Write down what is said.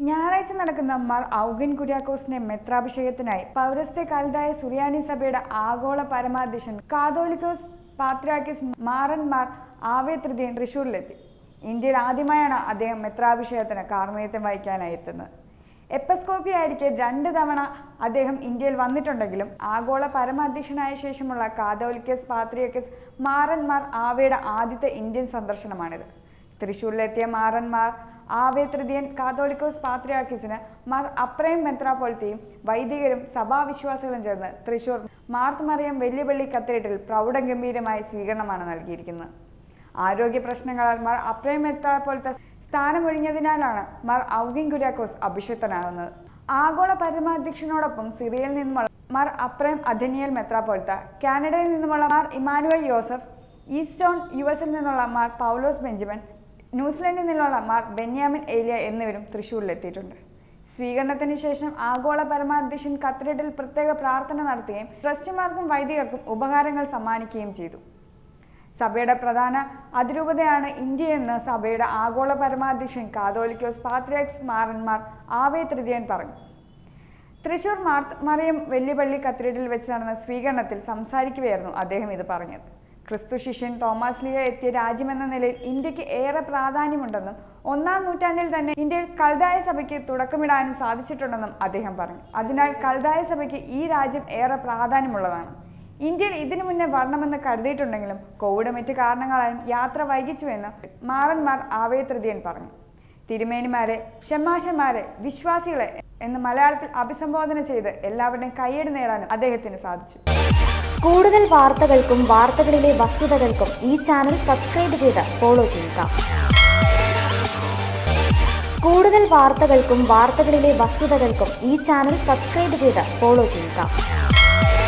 ഞായറാഴ്ച നടക്കുന്ന മാർ ഔഗൻ കുര്യാക്കോസിന്റെ മെത്രാഭിഷേകത്തിനായി പൗരസ്ത്യ കാലിതായ സുറിയാനി സഭയുടെ ആഗോള പരമാധ്യക്ഷൻ കാതോലിക്കോസ് പാത്രാക്കിസ് മാറൻ മാർ ആവേ തൃതീയൻ തൃശൂരിലെത്തി ഇന്ത്യയിൽ ആദ്യമായാണ് അദ്ദേഹം മെത്രാഭിഷേകത്തിന് കാർമ്മേയത്വം വഹിക്കാനായി എത്തുന്നത് എപ്പസ്കോപ്പി ആയിരിക്കെ രണ്ട് തവണ അദ്ദേഹം ഇന്ത്യയിൽ വന്നിട്ടുണ്ടെങ്കിലും ആഗോള പരമാധ്യക്ഷനായ ശേഷമുള്ള കാതോലിക്കസ് പാത്രിയക്കസ് മാറന്മാർ ആവയുടെ ആദ്യത്തെ ഇന്ത്യൻ സന്ദർശനമാണിത് തൃശൂരിലെത്തിയ മാറന്മാർ ആവേ തൃതീയൻ കാതോലിക്കോസ് പാത്രിയാർക്കിസിന് മാർ അപ്രയം മെത്രാപോലത്തെയും വൈദികരും സഭാവിശ്വാസികളും ചേർന്ന് തൃശൂർ മാർത്ത് മറിയം വെല്ലുവിളി കത്തീഡ്രൽ പ്രൗഢഗംഭീരമായ സ്വീകരണമാണ് നൽകിയിരിക്കുന്നത് ആരോഗ്യ പ്രശ്നങ്ങളാൽ മാർ അപ്രയം മെത്രാപോലത്തെ സ്ഥാനമൊഴിഞ്ഞതിനാലാണ് മാർ ഔഗിൻ കുര്യാക്കോസ് അഭിഷിക്തനാകുന്നത് ആഗോള പരമാധ്യക്ഷനോടൊപ്പം സിറിയയിൽ നിന്നുമുള്ള മാർ അപ്രയം അധനിയൽ മെത്രാപോലത്ത കാനഡയിൽ നിന്നുമുള്ള മാർ ഇമാനുവൽ യോസഫ് ഈസ്റ്റോൺ യു എസിൽ നിന്നുള്ള മാർ പൗലോസ് ബെഞ്ചമിൻ ന്യൂസിലൻഡിൽ നിന്നുള്ള മാർ ബെന്യാമിൻ ഏലിയ എന്നിവരും തൃശ്ശൂരിലെത്തിയിട്ടുണ്ട് സ്വീകരണത്തിന് ശേഷം ആഗോള പരമാധ്യക്ഷൻ കത്തീഡ്രലിൽ പ്രത്യേക പ്രാർത്ഥന നടത്തുകയും ട്രസ്റ്റിമാർക്കും വൈദികർക്കും ഉപകാരങ്ങൾ സമ്മാനിക്കുകയും ചെയ്തു സഭയുടെ പ്രധാന അതിരൂപതയാണ് ഇന്ത്യയെന്ന് സഭയുടെ ആഗോള പരമാധ്യക്ഷൻ കാതോലിക്കോസ് പാത്രിയാക്സ് മാറന്മാർ ആവേ തൃതീയൻ പറഞ്ഞു തൃശൂർ മാർത്ത് മറിയം വെല്ലുപള്ളി കത്തീഡ്രലിൽ വെച്ച് നടന്ന സ്വീകരണത്തിൽ സംസാരിക്കുകയായിരുന്നു അദ്ദേഹം ഇത് പറഞ്ഞത് ക്രിസ്തു ശിഷ്യൻ തോമസ് ലിയ എത്തിയ രാജ്യമെന്ന നിലയിൽ ഇന്ത്യക്ക് ഏറെ പ്രാധാന്യമുണ്ടെന്നും ഒന്നാം നൂറ്റാണ്ടിൽ തന്നെ ഇന്ത്യയിൽ കൽതായ സഭയ്ക്ക് തുടക്കമിടാനും സാധിച്ചിട്ടുണ്ടെന്നും അദ്ദേഹം പറഞ്ഞു അതിനാൽ കൽതായ സഭയ്ക്ക് ഈ രാജ്യം ഏറെ പ്രാധാന്യമുള്ളതാണ് ഇന്ത്യയിൽ ഇതിനു മുന്നേ വരണമെന്ന് കരുതിയിട്ടുണ്ടെങ്കിലും കോവിഡ് മറ്റ് കാരണങ്ങളാലും യാത്ര വൈകിച്ചുവെന്ന് മാറന്മാർ ആവേ തൃതീയൻ പറഞ്ഞു തിരുമേനിമാരെ ഷമാശന്മാരെ വിശ്വാസികളെ എന്ന് മലയാളത്തിൽ അഭിസംബോധന ചെയ്ത് എല്ലാവരുടെയും കയ്യടി നേടാനും അദ്ദേഹത്തിന് സാധിച്ചു കൂടുതൽ വാർത്തകൾക്കും വാർത്തകളിലെ വസ്തുതകൾക്കും ഈ ചാനൽ സബ്സ്ക്രൈബ് ചെയ്ത് ഫോളോ ചെയ്യുക കൂടുതൽ വാർത്തകൾക്കും വാർത്തകളിലെ വസ്തുതകൾക്കും ഈ ചാനൽ സബ്സ്ക്രൈബ് ചെയ്ത് ഫോളോ ചെയ്യുക